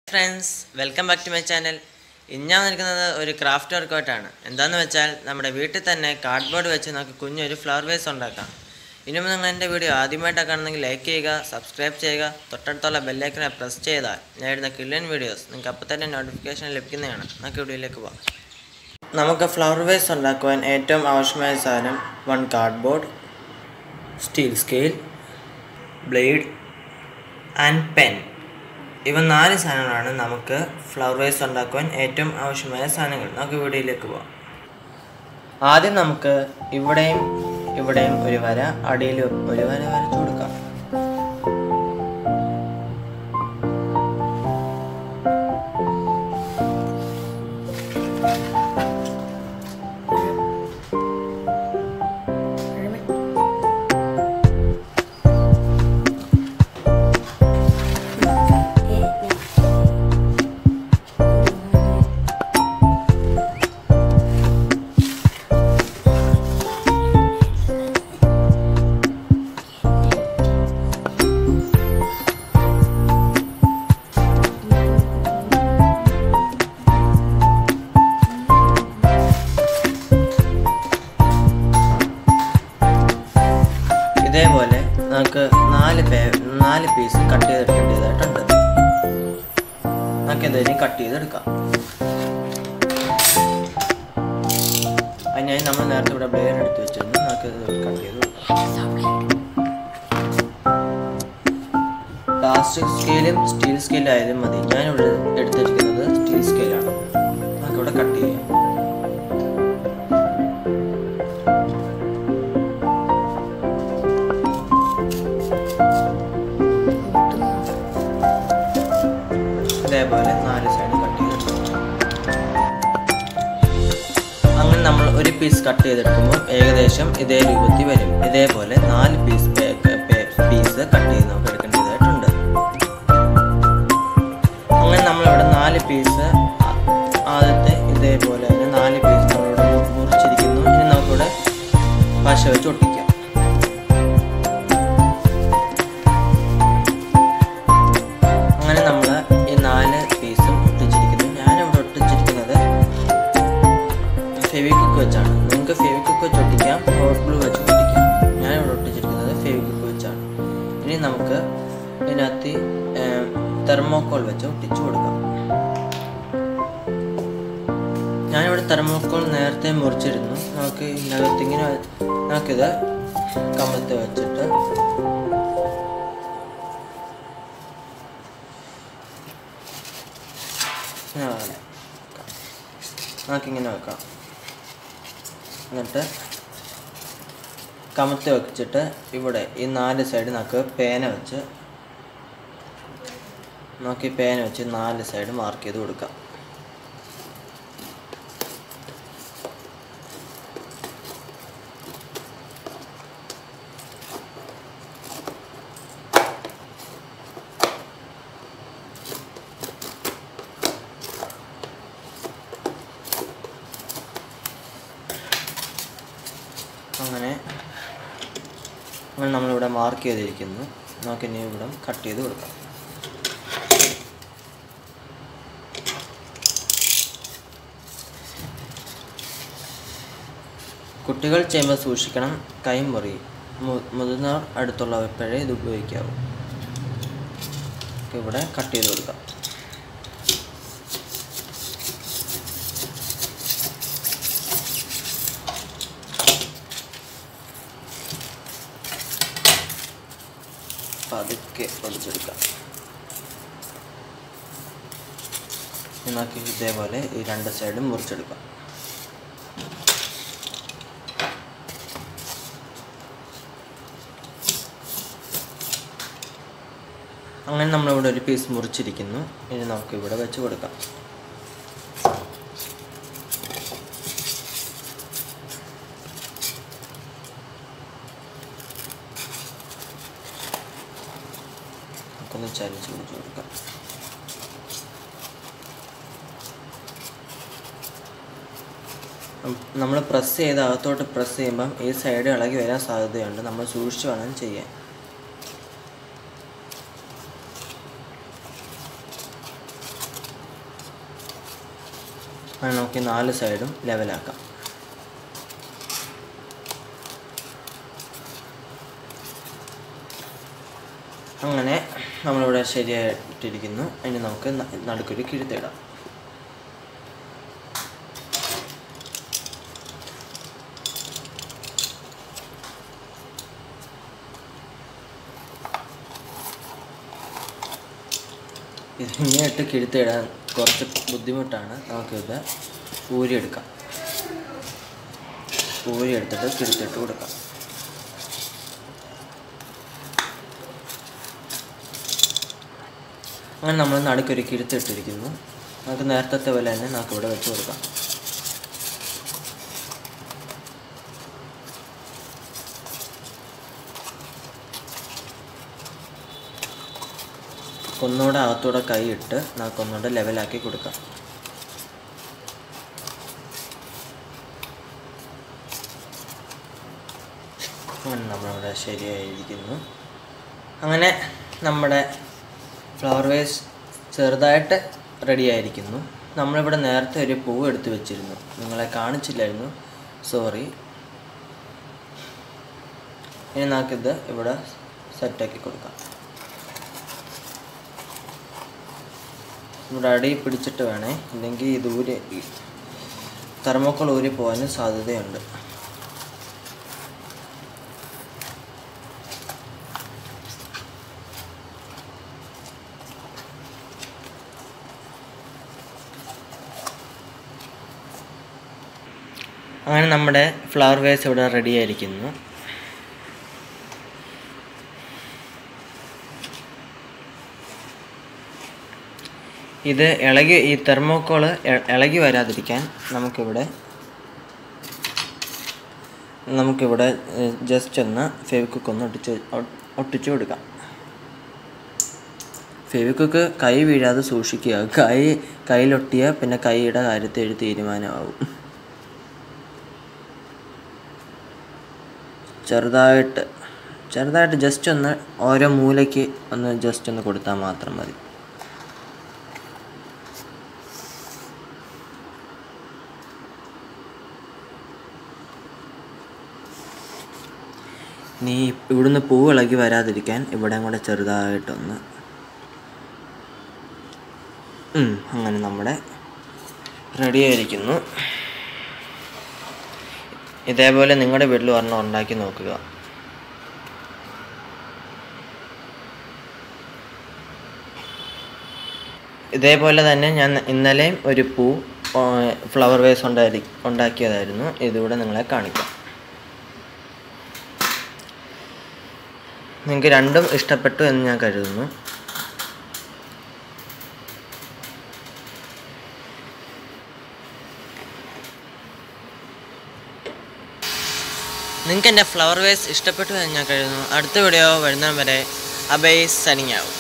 friends welcome back to my channel ഇന്ന് ഞാൻ നിൽക്കുന്നത് ഒരു ക്രാഫ്റ്റ് വർക്കൗട്ടാണ് എന്താണെന്ന് വെച്ചാൽ നമ്മുടെ വീട്ടിൽ തന്നെ കാർഡ്ബോർഡ് വെച്ച് നമുക്ക് കുഞ്ഞൊരു ഫ്ലവർ വേസ് ഉണ്ടാക്കാം ഇനി നിങ്ങൾ എൻ്റെ വീഡിയോ ആദ്യമായിട്ടാണ് കാണുന്നെങ്കിൽ ലൈക്ക് ചെയ്യുക സബ്സ്ക്രൈബ് ചെയ്യുക തൊട്ടടുത്തുള്ള ബെല്ലൈക്കനെ പ്രസ് ചെയ്താൽ ഞാൻ ഇടുന്ന കില്ലൻ വീഡിയോസ് നിങ്ങൾക്ക് അപ്പോൾ തന്നെ നോട്ടിഫിക്കേഷൻ ലഭിക്കുന്നതാണ് നമുക്ക് വീഡിയോയിലേക്ക് പോകാം നമുക്ക് ഫ്ലവർ വേസ് ഉണ്ടാക്കുവാൻ ഏറ്റവും ആവശ്യമായ സാധനം one cardboard steel scale blade and pen ഇവ നാല് സാധനങ്ങളാണ് നമുക്ക് ഫ്ലവർ വേസ് ഉണ്ടാക്കുവാൻ ഏറ്റവും ആവശ്യമായ സാധനങ്ങൾ നമുക്ക് വീഡിയോയിലേക്ക് പോകാം ആദ്യം നമുക്ക് ഇവിടെയും ഇവിടെയും ഒരു വര അടിയിൽ ഒരു വര വരച്ചു കൊടുക്കാം ഇതേപോലെ നമുക്ക് നാല് പേ നാല് പീസ് കട്ട് ചെയ്തെടുക്കേണ്ടതായിട്ടുണ്ട് നമുക്ക് എന്തായാലും കട്ട് ചെയ്തെടുക്കാം അതിനായി നമ്മൾ നേരത്തെ ഇവിടെ ബ്ലേഡ് എടുത്ത് വെച്ചിരുന്നു നമുക്ക് ഇത് കട്ട് ചെയ്ത് കൊടുക്കാം പ്ലാസ്റ്റിക് സ്കെയിലും സ്റ്റീൽ സ്കെയിലും ആയാലും മതി ഞാനിവിടെ എടുത്ത് വെച്ചിരിക്കുന്നത് സ്റ്റീൽ സ്കെയിലാണ് നമുക്കിവിടെ കട്ട് ചെയ്യാം ഇതേപോലെ നാല് സൈഡ് കട്ട് ചെയ്തെടുക്കും അങ്ങനെ നമ്മൾ ഒരു പീസ് കട്ട് ചെയ്തെടുക്കുമ്പോൾ ഏകദേശം ഇതേ രൂപത്തിൽ വരും ഇതേപോലെ നാല് പീസ് പീസ് കട്ട് ചെയ്ത് നമുക്ക് എടുക്കേണ്ടതായിട്ടുണ്ട് അങ്ങനെ നമ്മളിവിടെ നാല് പീസ് ആദ്യത്തെ ഇതേപോലെ തന്നെ നാല് പീസ് നമ്മളിവിടെ മുറിച്ചിരിക്കുന്നു ഇനി നമുക്കിവിടെ പശ വെച്ച് ഒട്ടിക്കാം അങ്ങനെ നമ്മൾ ഈ നാല് പീസും ഒട്ടിച്ചിരിക്കുന്നു ഞാനിവിടെ ഒട്ടിച്ചിരിക്കുന്നത് ഫെവിക്വിക്ക് വെച്ചാണ് നിങ്ങൾക്ക് ഫെവിക്വിക്ക് വെച്ച് ഒട്ടിക്കാം ഹോട്ട് ഗ്ലൂ വെച്ച് ഒട്ടിക്കാം ഞാനിവിടെ ഒട്ടിച്ചിരിക്കുന്നത് ഫെവിക്വിക്ക് വെച്ചാണ് ഇനി നമുക്ക് ഇതിനകത്ത് തെർമോക്കോൾ വെച്ച് ഒട്ടിച്ചു കൊടുക്കാം ഞാനിവിടെ തെർമോക്കോൾ നേരത്തെ മുറിച്ചിരുന്നു നമുക്ക് ഇതിനകത്ത് ഇങ്ങനെ നമുക്കിത് കമ്പത്ത് വെച്ചിട്ട് ഇങ്ങനെ വെക്കാം നമുക്കിങ്ങനെ വെക്കാം എന്നിട്ട് കമത്തി വെച്ചിട്ട് ഇവിടെ ഈ നാല് സൈഡ് നമുക്ക് പേന വെച്ച് നമുക്ക് ഈ പേന വെച്ച് നാല് സൈഡ് മാർക്ക് ചെയ്ത് കൊടുക്കാം അങ്ങനെ അങ്ങനെ നമ്മളിവിടെ മാർക്ക് ചെയ്തിരിക്കുന്നു നമുക്ക് ഇനി ഇവിടെ കട്ട് ചെയ്ത് കൊടുക്കാം കുട്ടികൾ ചെയ്യുമ്പോൾ സൂക്ഷിക്കണം കൈ മുറി മുതിർന്നവർ അടുത്തുള്ളവപ്പോഴേ ഇത് ഉപയോഗിക്കാവൂ ഇവിടെ കട്ട് ചെയ്ത് കൊടുക്കാം പതുക്കെ ഒടിച്ചെടുക്കാം നമുക്ക് ഇതേപോലെ ഈ രണ്ട് സൈഡും മുറിച്ചെടുക്കാം അങ്ങനെ നമ്മളിവിടെ ഒരു പീസ് മുറിച്ചിരിക്കുന്നു ഇനി നമുക്ക് ഇവിടെ വെച്ച് കൊടുക്കാം നമുക്കൊന്ന് ചരിച്ച് പിടിച്ച് കൊടുക്കാം നമ്മൾ പ്രസ് ചെയ്ത് അകത്തോട്ട് പ്രസ് ചെയ്യുമ്പം ഈ സൈഡ് ഇളകി വരാൻ സാധ്യതയുണ്ട് നമ്മൾ സൂക്ഷിച്ച് വേണം ചെയ്യാൻ അങ്ങനെ നമുക്ക് ഈ നാല് സൈഡും ലെവലാക്കാം അങ്ങനെ നമ്മളിവിടെ ശരിയായിട്ടിരിക്കുന്നു ഇനി നമുക്ക് ന- നടുക്കൊരു കിഴുത്തിടാം ഇതിങ്ങോട്ട് കിഴുത്തിടാൻ കുറച്ച് ബുദ്ധിമുട്ടാണ് നമുക്കിത് ഊരിയെടുക്കാം ഊരിയെടുത്തിട്ട് കിഴുത്തിട്ട് കൊടുക്കാം അങ്ങനെ നമ്മൾ നടുക്കൊരു കിഴുത്തിട്ടിരിക്കുന്നു നമുക്ക് നേരത്തെ പോലെ തന്നെ നമുക്ക് ഇവിടെ വെച്ച് കൊടുക്കാം ഒന്നുകൂടെ അകത്തൂടെ കൈ ഇട്ട് നമുക്ക് ഒന്നുകൂടെ ലെവലാക്കി കൊടുക്കാം അങ്ങനെ നമ്മളിവിടെ ശരിയായിരിക്കുന്നു അങ്ങനെ നമ്മുടെ ഫ്ലവർ വേസ് ചെറുതായിട്ട് റെഡി ആയിരിക്കുന്നു നമ്മളിവിടെ നേരത്തെ ഒരു പൂവ് എടുത്ത് വെച്ചിരുന്നു നിങ്ങളെ കാണിച്ചില്ലായിരുന്നു സോറി ഇനി നമുക്കിത് ഇവിടെ സെറ്റാക്കി കൊടുക്കാം ഇവിടെ അടി പിടിച്ചിട്ട് വേണേ ഇല്ലെങ്കിൽ ഇത് ഊരി തെർമോക്കോൾ ഊരി പോകാനും സാധ്യതയുണ്ട് അങ്ങനെ നമ്മുടെ ഫ്ലവർ വേസ് ഇവിടെ റെഡി ആയിരിക്കുന്നു ഇത് ഇളകി ഈ തെർമോക്കോള് ഇളകി വരാതിരിക്കാൻ നമുക്കിവിടെ നമുക്കിവിടെ ജസ്റ്റ് ഒന്ന് ഫെവിക്കുക്ക് ഒന്ന് ഒട്ടിച്ച് ഒ- ഒട്ടിച്ച് കൊടുക്കാം ഫെവിക്കുക്ക് കൈ വീഴാതെ സൂക്ഷിക്കുക കൈ കയ്യിലൊട്ടിയാൽ പിന്നെ കൈയുടെ കാര്യത്തിൽ ഒരു തീരുമാനമാവും ചെറുതായിട്ട് ചെറുതായിട്ട് ജസ്റ്റ് ഒന്ന് ഓരോ മൂലയ്ക്ക് ഒന്ന് ജസ്റ്റ് ഒന്ന് കൊടുത്താൽ മാത്രം മതി നീ ഇവിടുന്ന് പൂ ഇളകി വരാതിരിക്കാൻ ഇവിടെ കൂടെ ചെറുതായിട്ടൊന്ന് ഉം, അങ്ങനെ നമ്മുടെ റെഡി ആയിരിക്കുന്നു ഇതേപോലെ നിങ്ങളുടെ വീട്ടിൽ ഒരെണ്ണം ഉണ്ടാക്കി നോക്കുക ഇതേപോലെ തന്നെ ഞാൻ ഇന്നലെയും ഒരു പൂ ഫ്ലവർ വേസ് ഉണ്ടായി ഉണ്ടാക്കിയതായിരുന്നു ഇതിവിടെ നിങ്ങളെ കാണിക്കാം നിങ്ങൾക്ക് രണ്ടും ഇഷ്ടപ്പെട്ടു എന്ന് ഞാൻ കരുതുന്നു നിങ്ങൾക്ക് എൻ്റെ ഫ്ലവർ വേസ് ഇഷ്ടപ്പെട്ടു എന്ന് ഞാൻ കരുതുന്നു അടുത്ത വീഡിയോ വരുന്നവരെ അബൈ സനിങ് ആവും